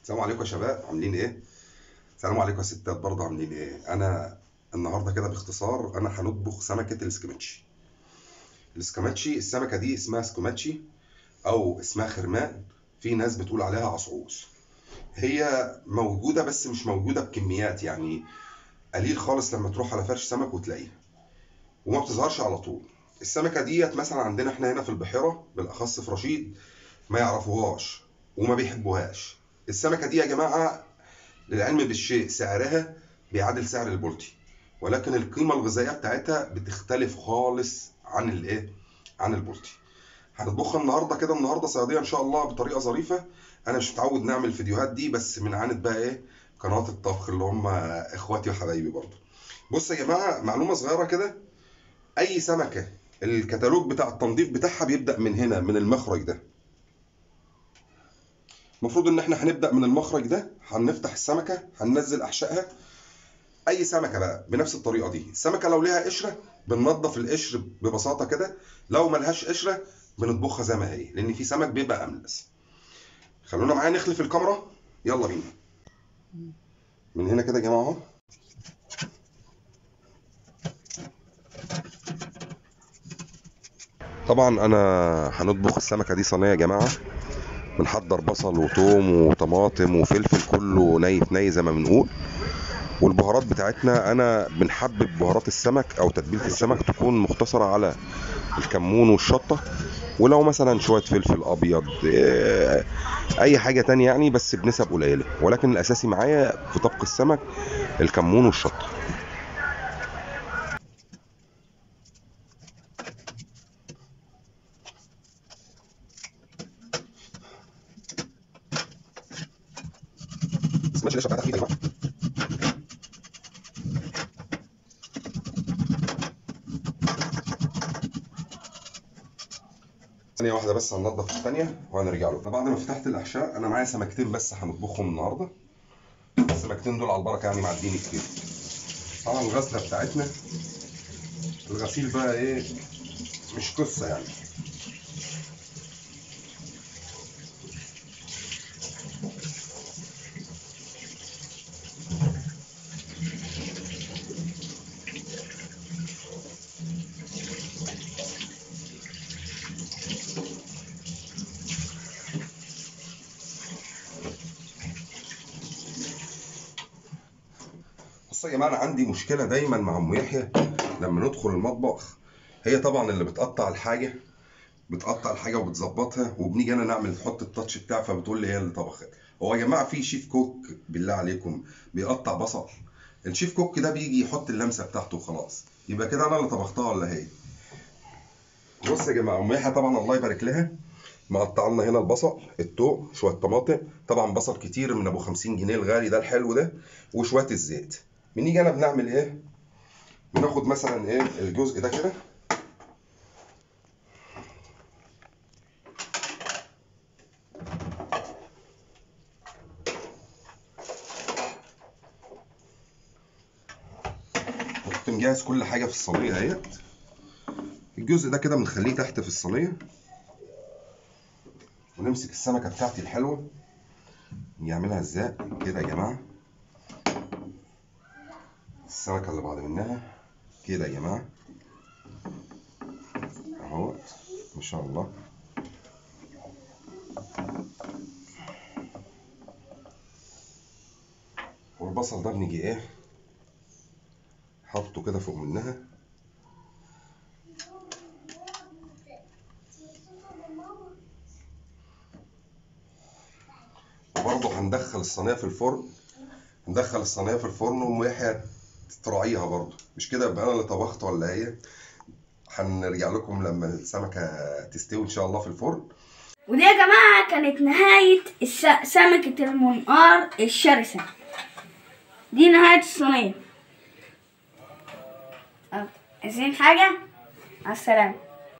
السلام عليكم يا شباب عاملين ايه؟ السلام عليكم يا ستات برضه عاملين ايه؟ انا النهارده كده باختصار انا هنطبخ سمكة السكماتشي السكماتشي السمكة دي اسمها سكماتشي او اسمها خرمان في ناس بتقول عليها عصعوص هي موجودة بس مش موجودة بكميات يعني قليل خالص لما تروح على فرش سمك وتلاقيها وما بتظهرش على طول السمكة ديت مثلا عندنا احنا هنا في البحيرة بالاخص في رشيد ما يعرفوهاش وما بيحبوهاش السمكة دي يا جماعة للعلم بالشيء سعرها بيعادل سعر البلطي ولكن القيمة الغذائية بتاعتها بتختلف خالص عن الايه عن البلطي هنطبخها النهارده كده النهارده صياديه ان شاء الله بطريقه ظريفه انا مش متعود نعمل الفيديوهات دي بس من عانة بقى ايه قناه الطبخ اللي هم اخواتي وحبايبي برضه بص يا جماعه معلومه صغيره كده اي سمكه الكتالوج بتاع التنظيف بتاعها بيبدا من هنا من المخرج ده المفروض ان احنا هنبدا من المخرج ده هنفتح السمكه هننزل احشائها اي سمكه بقى بنفس الطريقه دي السمكه لو ليها قشره بننضف القشر ببساطه كده لو ملهاش قشره بنطبخها زي ما هي لان في سمك بيبقى املس خلونا معايا نخلف الكاميرا يلا بينا من هنا كده يا جماعه اهو طبعا انا هنطبخ السمكه دي صينيه يا جماعه بنحضر بصل وثوم وطماطم وفلفل كله ني في ني زي ما بنقول والبهارات بتاعتنا انا بنحبب بهارات السمك او تتبيله السمك تكون مختصره على الكمون والشطه ولو مثلا شويه فلفل ابيض إيه، اي حاجه تانية يعني بس بنسب قليله ولكن الاساسي معايا في طبخ السمك الكمون والشطه سمعتش القشره بتاعتها يا جماعه ثانية واحدة بس هننضف الثانية وهنرجع له. بعد ما فتحت الأحشاء أنا معايا سمكتين بس هنطبخهم النهاردة. السمكتين دول على البركة يعني معديين كتير. طبعا الغسلة بتاعتنا الغسيل بقى إيه مش قصة يعني. بصوا يا جماعه انا عندي مشكله دايما مع ام يحيى لما ندخل المطبخ هي طبعا اللي بتقطع الحاجه بتقطع الحاجه وبتظبطها وبنيجي انا نعمل نحط التاتش بتاعها فبتقول لي هي اللي طبخت هو يا جماعه في شيف كوك بالله عليكم بيقطع بصل الشيف كوك ده بيجي يحط اللمسه بتاعته وخلاص يبقى كده انا اللي طبختها ولا هي بص يا جماعه ام يحيى طبعا الله يبارك لها مقطع لنا هنا البصل التوم شويه طماطم طبعا بصل كتير من ابو 50 جنيه الغالي ده الحلو ده وشويه الزيت بنيجي انا بنعمل ايه بناخد مثلا ايه الجزء ده كده كنت مجهز كل حاجه في الصينيه اهيت الجزء ده كده بنخليه تحت في الصينيه ونمسك السمكه بتاعتي الحلوه نعملها ازاي كده يا جماعه السمكة اللي بعد منها كده يا جماعة اهوت ما شاء الله والبصل ده بنيجي ايه حاطه كده فوق منها وبرضه هندخل الصينية في الفرن ندخل الصينية في الفرن وام يحيى تراعيها برضه مش كده يبقى انا اللي طبخت ولا هي هنرجع لكم لما السمكة تستوي ان شاء الله في الفرن ودي يا جماعة كانت نهاية الس- سمكة المنقار الشرسة دي نهاية الصينية أه، عايزين حاجة؟ على السلامة